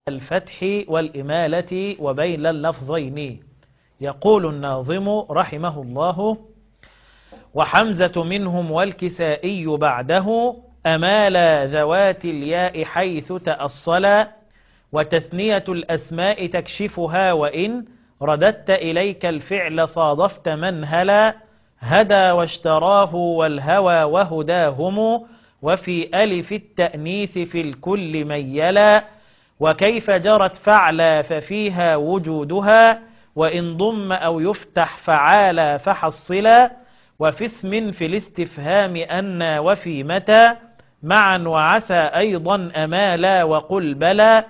الفتح والإمالة وبين اللفظين يقول الناظم رحمه الله وحمزة منهم والكسائي بعده أمال ذوات الياء حيث تأصلا وتثنية الأسماء تكشفها وإن رددت إليك الفعل صادفت منهلا هدى واشتراه والهوى وهداهم وفي ألف التأنيث في الكل ميلا وكيف جرت فعلا ففيها وجودها وإن ضم أو يفتح فعالا فحصلا وفي اسم في الاستفهام أن وفي متى معا وعسى أيضا أمالا وقل بلى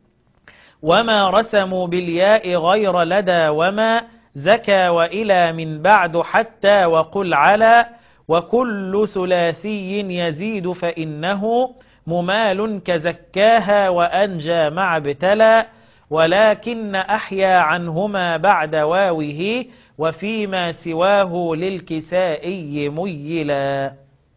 وما رسموا بالياء غير لدى وما زكى وإلى من بعد حتى وقل على وكل ثلاثي يزيد فإنه ممال كزكاها وأنجى مع ابتلى ولكن أحيا عنهما بعد واوه وفيما سواه للكسائي ميلا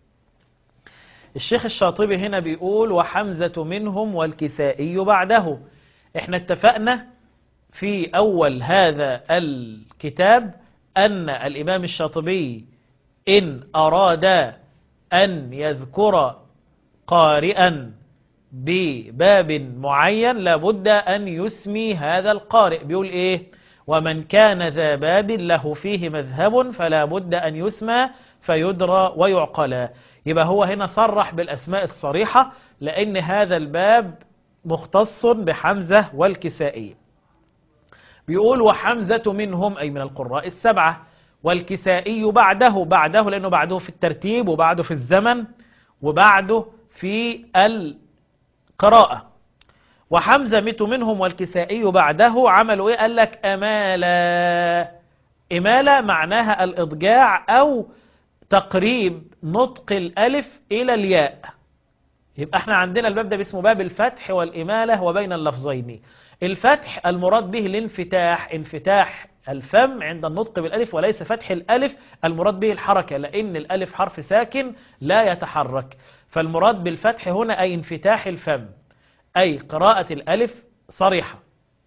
الشيخ الشاطبي هنا بيقول وحمزة منهم والكسائي بعده احنا اتفقنا في أول هذا الكتاب أن الإمام الشاطبي إن أراد أن يذكر قارئا بباب معين لابد أن يسمي هذا القارئ بيقول إيه ومن كان ذا باب له فيه مذهب فلا بد أن يسمى فيدرى ويعقل يبقى هو هنا صرح بالأسماء الصريحة لأن هذا الباب مختص بحمزة والكسائي بيقول وحمزة منهم أي من القراء السبعة والكسائي بعده بعده لأنه بعده في الترتيب وبعده في الزمن وبعده في القراءة وحمزة مت منهم والكسائي بعده عملوا ايه قال لك أمالا إمالة معناها الإضجاع أو تقريب نطق الألف إلى الياء يبقى احنا عندنا الباب ده باسمه باب الفتح والإمالة وبين اللفظين الفتح المراد به الانفتاح انفتاح الفم عند النطق بالألف وليس فتح الألف المراد به الحركة لأن الألف حرف ساكن لا يتحرك فالمراد بالفتح هنا أي انفتاح الفم أي قراءة الألف صريحة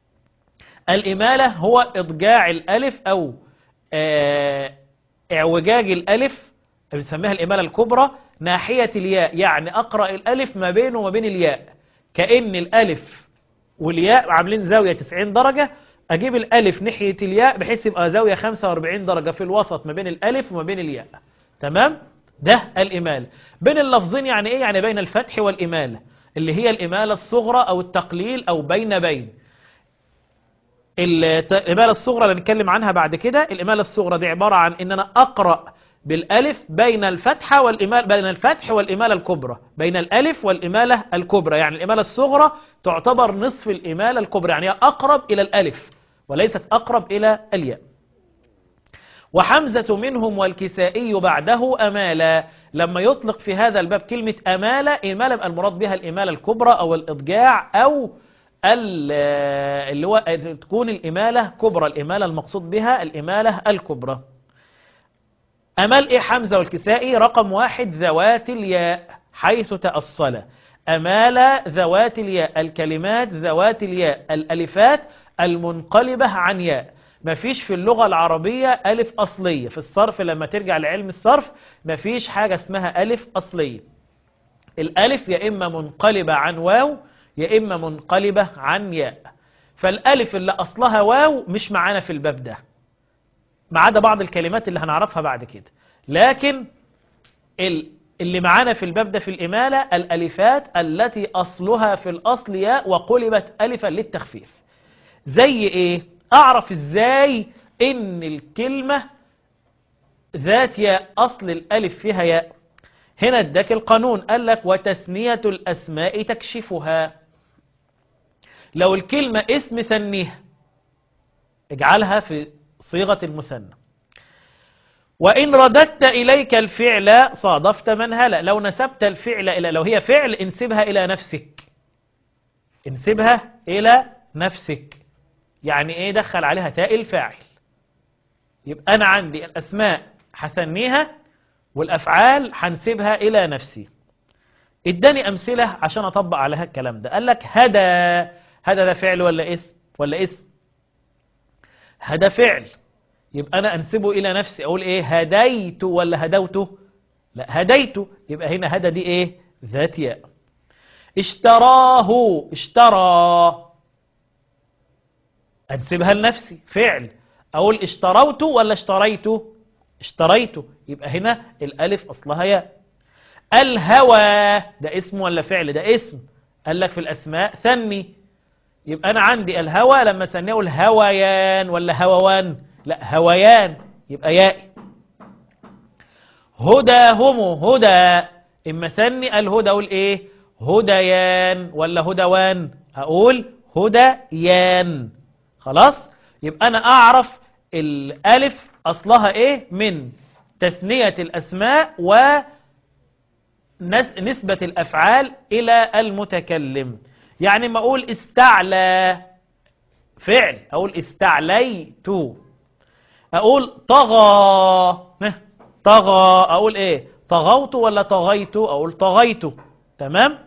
الإمالة هو إضجاع الألف أو اه اعوجاج الألف بنسميها الإمالة الكبرى ناحية الياء يعني أقرأ الألف ما بينه وما بين الياء كأن الألف والياء عاملين زاوية 90 درجة أجيب الألف ناحية الياء بحيث يبقى زاوية 45 درجة في الوسط ما بين الألف وما بين الياء تمام ده الإمالة بين اللفظين يعني إيه يعني بين الفتح والإمالة اللي هي الإمالة الصغرى أو التقليل أو بين بين الإمالة الصغرى اللي نتكلم عنها بعد كده الإمالة الصغرى دي عبارة عن إن أنا أقرأ بالألف بين الفتحة والإمالة بين الفتح والإمالة الكبرى بين الألف والإمالة الكبرى يعني الإمالة الصغرى تعتبر نصف الإمالة الكبرى يعني أقرب إلى الألف وليست أقرب إلى الياء وحمزة منهم والكسائي بعده أمالا لما يطلق في هذا الباب كلمة أمالة إمالة المراد بها الإمالة الكبرى أو الإضجاع أو اللي هو تكون الإمالة كبرى الإمالة المقصود بها الإمالة الكبرى أمال إيه حمزة والكسائي رقم واحد ذوات الياء حيث تأصل أمال ذوات الياء الكلمات ذوات الياء الألفات المنقلبة عن ياء مفيش في اللغة العربية ألف أصلية في الصرف لما ترجع لعلم الصرف مفيش حاجة اسمها ألف أصلية الألف يا إما منقلبة عن واو يا إما منقلبة عن ياء فالألف اللي أصلها واو مش معانا في الباب ده ما عدا بعض الكلمات اللي هنعرفها بعد كده لكن اللي معانا في الباب ده في الإمالة الألفات التي أصلها في الأصل ياء وقلبت ألفا للتخفيف زي إيه أعرف إزاي إن الكلمة ذات ياء أصل الألف فيها ياء هنا اداك القانون قال لك وتثنية الأسماء تكشفها لو الكلمة اسم ثنيها اجعلها في صيغة المثنى وإن رددت إليك الفعل صادفت منهلا لو نسبت الفعل إلى لو هي فعل انسبها إلى نفسك انسبها إلى نفسك يعني إيه دخل عليها تاء الفاعل يبقى أنا عندي الأسماء حسنيها والأفعال حنسبها إلى نفسي اداني أمثلة عشان أطبق عليها الكلام ده قال لك هدى هذا ده فعل ولا اسم ولا اسم هذا فعل يبقى أنا أنسبه إلى نفسي أقول إيه هديت ولا هدوته لا هديت يبقى هنا هذا دي إيه ذات ياء اشتراه اشترى أنسبها لنفسي فعل أقول اشتروت ولا اشتريت اشتريت يبقى هنا الألف أصلها ياء الهوى ده اسم ولا فعل ده اسم قال لك في الأسماء ثني يبقى أنا عندي الهوى لما سنيه الهويان ولا هووان لا هويان يبقى يائي هداهم هدى إما ثني الهدى أقول إيه هديان ولا هدوان أقول هديان خلاص يبقى أنا أعرف الألف أصلها إيه من تثنية الأسماء ونسبة الأفعال إلى المتكلم يعني ما أقول استعلى فعل أقول استعليت أقول طغى طغى أقول إيه طغوت ولا طغيت أقول طغيت تمام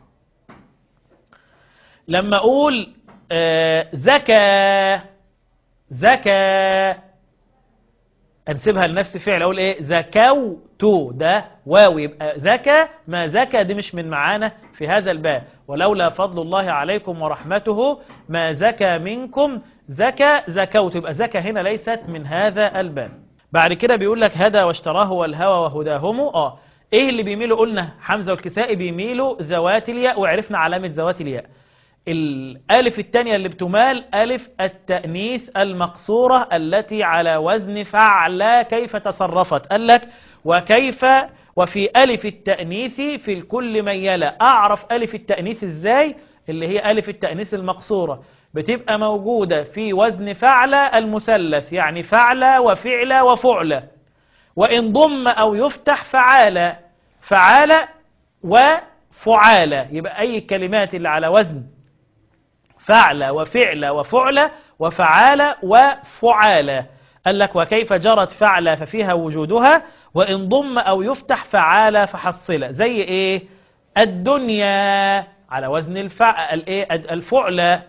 لما أقول آه زكى زكى أنسبها لنفسي فعل أقول إيه زكوت ده واو يبقى زكى ما زكى دي مش من معانا في هذا الباب ولولا فضل الله عليكم ورحمته ما زكى منكم زكى زكوت يبقى زكى هنا ليست من هذا الباب بعد كده بيقول لك هدى واشتراه والهوى وهداهم اه ايه اللي بيميلوا قلنا حمزة والكسائي بيميلوا ذوات الياء وعرفنا علامة ذوات الياء الالف الثانية اللي بتمال الف التأنيث المقصورة التي على وزن فعل كيف تصرفت قال لك وكيف وفي ألف التأنيث في الكل ميلة أعرف ألف التأنيث إزاي اللي هي ألف التأنيث المقصورة بتبقى موجودة في وزن فعل المثلث يعني فعل وفعل وفعل وإن ضم أو يفتح فعال فعال وفعال يبقى أي الكلمات اللي على وزن فعل وفعل وفعل وفعال وفعال قال لك وكيف جرت فعل ففيها وجودها وإن ضم أو يفتح فعال فحصل زي إيه الدنيا على وزن الفعل الفعل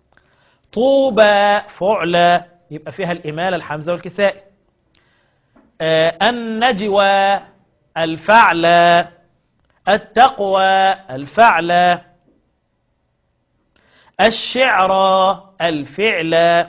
طوبى فعل يبقى فيها الإمالة الحمزة والكساء آه النجوى الفعل التقوى الفعل الشعر الفعل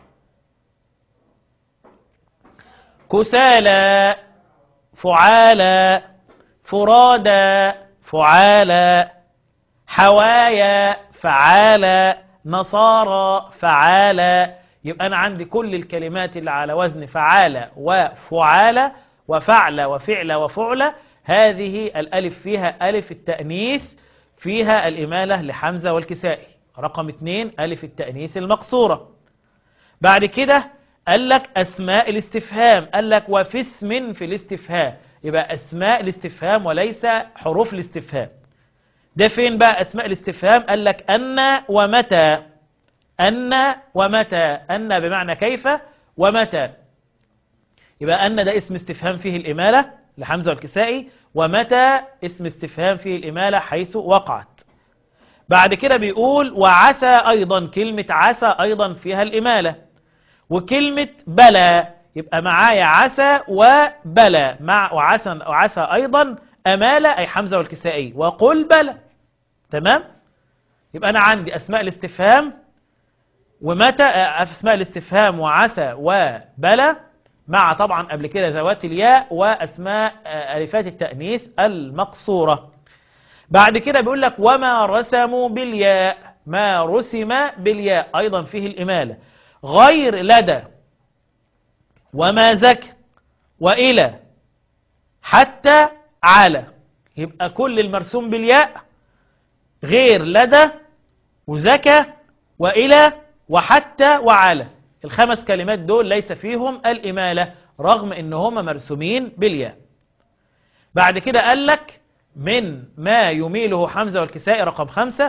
كسالى فعالا فرادا فعالا حوايا فعالا نصارى فعالا يبقى أنا عندي كل الكلمات اللي على وزن فعالة وفعالة وفعل وفعل وفعل هذه الألف فيها ألف التأنيث فيها الإمالة لحمزة والكسائي رقم اثنين ألف التأنيث المقصورة بعد كده قال لك أسماء الاستفهام قال لك وفي اسم في الاستفهام يبقى أسماء الاستفهام وليس حروف الاستفهام ده فين بقى أسماء الاستفهام قال لك أن ومتى أن ومتى أن بمعنى كيف ومتى يبقى أن ده اسم استفهام فيه الإمالة لحمزة والكسائي ومتى اسم استفهام فيه الإمالة حيث وقعت بعد كده بيقول وعسى أيضا كلمة عسى أيضا فيها الإمالة وكلمة بلى يبقى معايا عسى وبلى مع وعسى, وعسى أيضا أمالة أي حمزة والكسائي وقل بلى تمام يبقى أنا عندي أسماء الاستفهام ومتى أسماء الاستفهام وعسى وبلى مع طبعا قبل كده ذوات الياء وأسماء ألفات التأنيث المقصورة بعد كده بيقول لك وما رسموا بالياء ما رسم بالياء أيضا فيه الإمالة غير لدى وما زكى وإلى حتى على يبقى كل المرسوم بالياء غير لدى وزكى وإلى وحتى وعلى الخمس كلمات دول ليس فيهم الإمالة رغم إن هما مرسومين بالياء بعد كده قال لك من ما يميله حمزة والكسائي رقم خمسة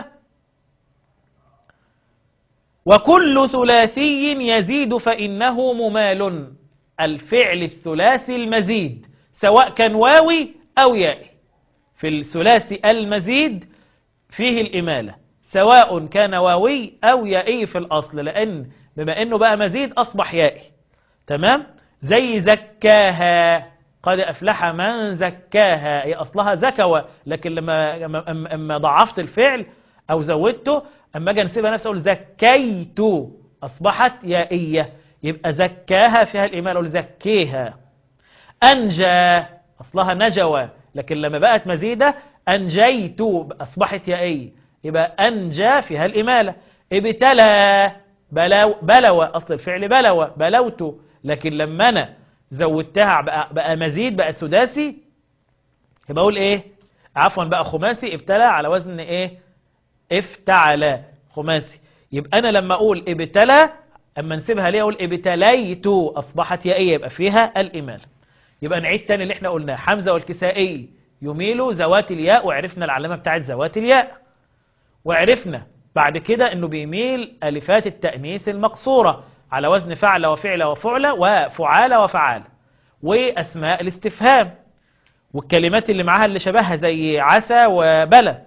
وكل ثلاثي يزيد فإنه ممال الفعل الثلاثي المزيد سواء كان واوي أو يائي في الثلاثي المزيد فيه الإمالة سواء كان واوي أو يائي في الأصل لأن بما أنه بقى مزيد أصبح يائي تمام زي زكاها قد أفلح من زكاها هي أصلها زكوة لكن لما أما- أما ضعفت الفعل أو زودته أما أجي أنسبها نفسي أقول زكيت أصبحت يائية يبقى زكاها فيها الإيمان أقول زكيها أنجى أصلها نجوى لكن لما بقت مزيدة أنجيت أصبحت يائية يبقى أنجى فيها الإمالة ابتلى بلو بلوى أصل الفعل بلوى بلوت لكن لما أنا زودتها بقى, بقى مزيد بقى سداسي يبقى أقول إيه عفوا بقى خماسي ابتلى على وزن إيه افتعل خماسي يبقى أنا لما أقول ابتلى أما نسيبها ليه أقول ابتليت أصبحت يائية يبقى فيها الإمالة يبقى نعيد تاني اللي احنا قلناه حمزة والكسائي يميلوا ذوات الياء وعرفنا العلامة بتاعت ذوات الياء وعرفنا بعد كده انه بيميل الفات التأنيث المقصورة على وزن فعل وفعل وفعل وفعال وفعال واسماء الاستفهام والكلمات اللي معاها اللي شبهها زي عسى وبلى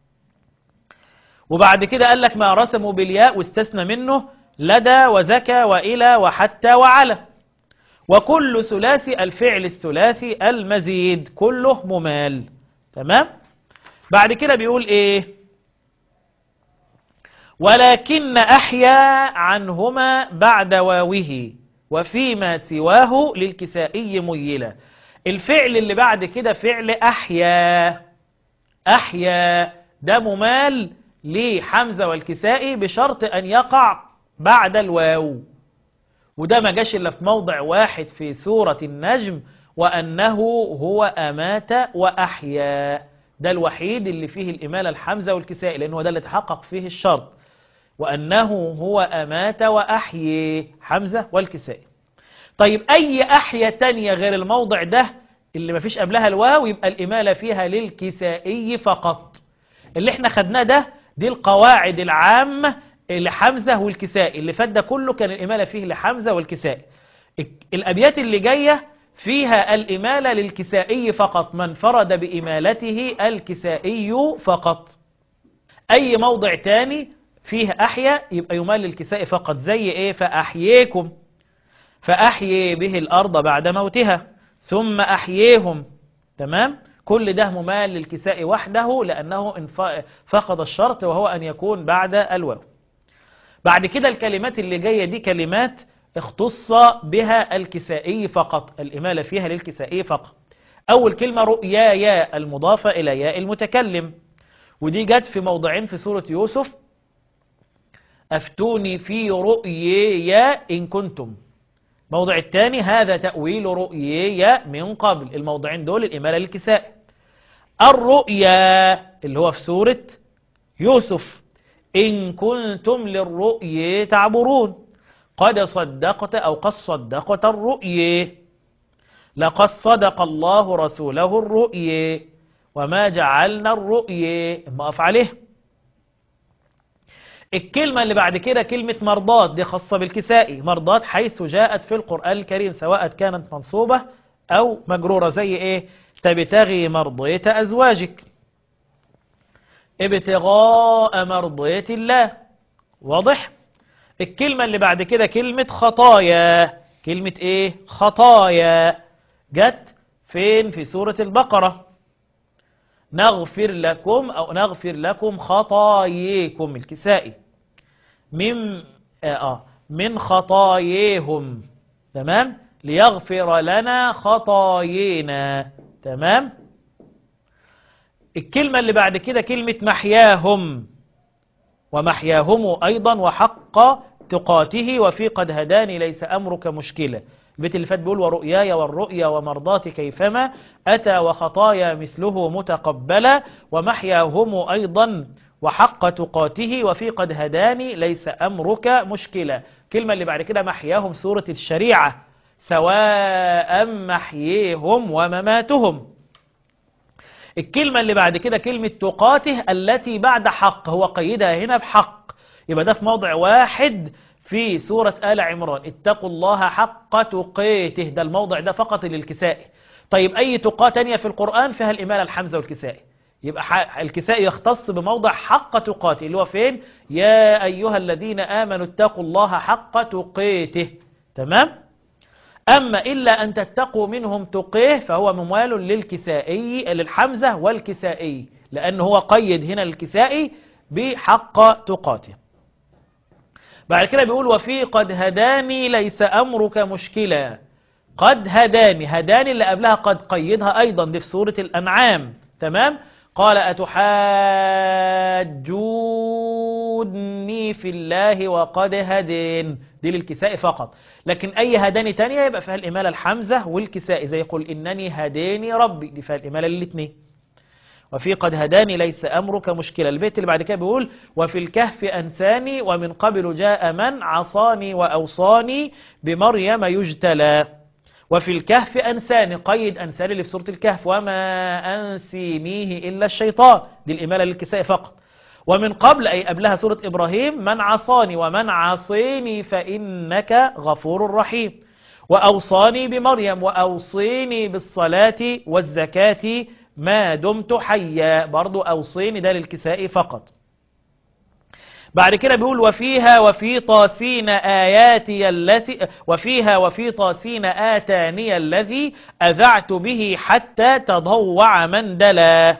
وبعد كده قال لك ما رسموا بالياء واستثنى منه لدى وزكى وإلى وحتى وعلى وكل ثلاثي الفعل الثلاثي المزيد كله ممال تمام بعد كده بيقول ايه ولكن أحيا عنهما بعد واوه وفيما سواه للكسائي ميلا الفعل اللي بعد كده فعل أحيا أحيا ده ممال لحمزة والكسائي بشرط أن يقع بعد الواو وده ما جاش إلا في موضع واحد في سورة النجم وأنه هو أمات وأحيا ده الوحيد اللي فيه الإمالة الحمزة والكسائي لأنه ده اللي تحقق فيه الشرط وأنه هو أمات وأحيي حمزة والكسائي طيب أي أحيا تانية غير الموضع ده اللي ما فيش قبلها الواو يبقى الإمالة فيها للكسائي فقط اللي احنا خدناه ده دي القواعد العامة لحمزة والكسائي اللي فات ده كله كان الإمالة فيه لحمزة والكسائي الأبيات اللي جاية فيها الإمالة للكسائي فقط من فرد بإمالته الكسائي فقط أي موضع تاني فيه أحيا يبقى يمال للكسائي فقط زي إيه فأحييكم فأحيي به الأرض بعد موتها ثم أحييهم تمام كل ده ممال للكساء وحده لأنه انف- فقد الشرط وهو أن يكون بعد الواو بعد كده الكلمات اللي جاية دي كلمات اختص بها الكسائي فقط الإمالة فيها للكسائي فقط أول كلمة رؤيايا المضافة إلى ياء المتكلم ودي جت في موضعين في سورة يوسف أفتوني في رؤيايا إن كنتم موضع الثاني هذا تأويل رؤيايا من قبل الموضعين دول الإمالة للكساء الرؤيا اللي هو في سورة يوسف إن كنتم للرؤيا تعبرون قد صدقت أو قد صدقت الرؤيا لقد صدق الله رسوله الرؤيا وما جعلنا الرؤيا ما أفعله الكلمة اللي بعد كده كلمة مرضات دي خاصة بالكسائي مرضات حيث جاءت في القرآن الكريم سواء كانت منصوبة أو مجرورة زي إيه تبتغي مرضية أزواجك ابتغاء مرضية الله واضح الكلمة اللي بعد كده كلمة خطايا كلمة إيه خطايا جت فين في سورة البقرة نغفر لكم أو نغفر لكم خطاياكم الكسائي من آه آه من خطاياهم تمام ليغفر لنا خطايانا تمام الكلمة اللي بعد كده كلمة محياهم ومحياهم أيضا وحق تقاته وفي قد هداني ليس أمرك مشكلة البيت اللي فات بيقول ورؤياي والرؤيا ومرضات كيفما أتى وخطايا مثله متقبلا ومحياهم أيضا وحق تقاته وفي قد هداني ليس أمرك مشكلة كلمة اللي بعد كده محياهم سورة الشريعة سواء محييهم ومماتهم الكلمة اللي بعد كده كلمة تقاته التي بعد حق هو قيدها هنا بحق يبقى ده في موضع واحد في سورة آل عمران اتقوا الله حق تقاته ده الموضع ده فقط للكسائي طيب أي تقاة تانية في القرآن فيها الإمالة الحمزة والكسائي يبقى ح- الكساء يختص بموضع حق تقاته اللي هو فين يا أيها الذين آمنوا اتقوا الله حق تقاته تمام أما إلا أن تتقوا منهم تقيه فهو ممال للكسائي للحمزة والكسائي لأنه هو قيد هنا الكسائي بحق تقاته بعد كده بيقول وفي قد هداني ليس أمرك مشكلا قد هداني هداني اللي قبلها قد قيدها أيضا دي في سورة الأنعام تمام قال أتحاجوني في الله وقد هدين دي للكساء فقط لكن أي هداني تانية يبقى فيها الإمالة الحمزة والكساء زي يقول إنني هداني ربي دي فيها الإمالة للاثنين وفي قد هداني ليس أمرك مشكلة البيت اللي بعد كده بيقول وفي الكهف أنساني ومن قبل جاء من عصاني وأوصاني بمريم يجتلى وفي الكهف أنساني قيد أنساني اللي في سورة الكهف وما أنسينيه إلا الشيطان دي الإمالة للكساء فقط ومن قبل أي قبلها سورة إبراهيم من عصاني ومن عصيني فإنك غفور رحيم وأوصاني بمريم وأوصيني بالصلاة والزكاة ما دمت حيا برضو أوصيني ده للكساء فقط بعد كده بيقول وفيها وفي طاسين آياتي التي وفيها وفي طاسين آتاني الذي أذعت به حتى تضوع مندلا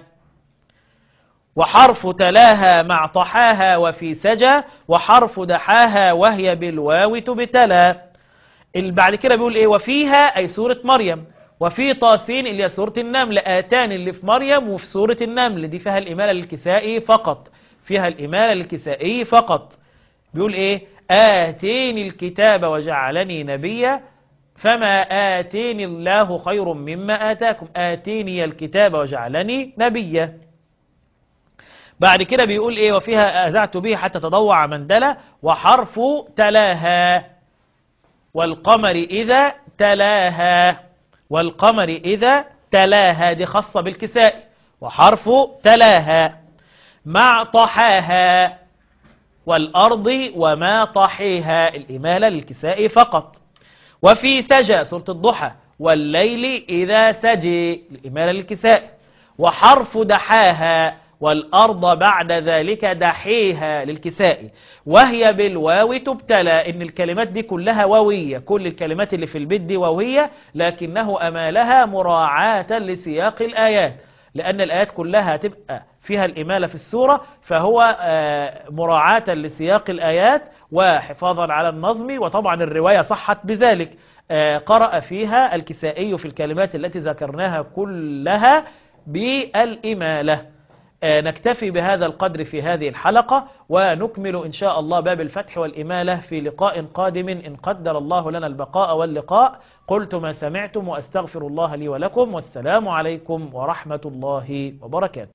وحرف تلاها مع طحاها وفي سجى وحرف دحاها وهي بالواو تبتلى اللي بعد كده بيقول ايه وفيها اي سورة مريم وفي طاسين اللي هي سورة النمل آتان اللي في مريم وفي سورة النمل دي فيها الإمالة الكسائي فقط فيها الإمالة الكسائي فقط بيقول ايه آتيني الكتاب وجعلني نبيا فما آتيني الله خير مما آتاكم آتيني الكتاب وجعلني نبيا بعد كده بيقول ايه وفيها أذعت به حتى تضوع مندلة وحرف تلاها والقمر إذا تلاها والقمر إذا تلاها دي خاصة بالكساء وحرف تلاها مع طحاها والأرض وما طحيها الإمالة للكساء فقط وفي سجى سورة الضحى والليل إذا سجي الإمالة للكساء وحرف دحاها والأرض بعد ذلك دحيها للكساء وهي بالواو تبتلى إن الكلمات دي كلها واوية كل الكلمات اللي في البيت دي واوية لكنه أمالها مراعاة لسياق الآيات لأن الآيات كلها تبقى فيها الإمالة في السورة فهو آه، مراعاة لسياق الآيات وحفاظا على النظم وطبعا الرواية صحت بذلك آه، قرأ فيها الكسائي في الكلمات التي ذكرناها كلها بالإمالة آه، نكتفي بهذا القدر في هذه الحلقة ونكمل إن شاء الله باب الفتح والإمالة في لقاء قادم إن قدر الله لنا البقاء واللقاء قلت ما سمعتم وأستغفر الله لي ولكم والسلام عليكم ورحمة الله وبركاته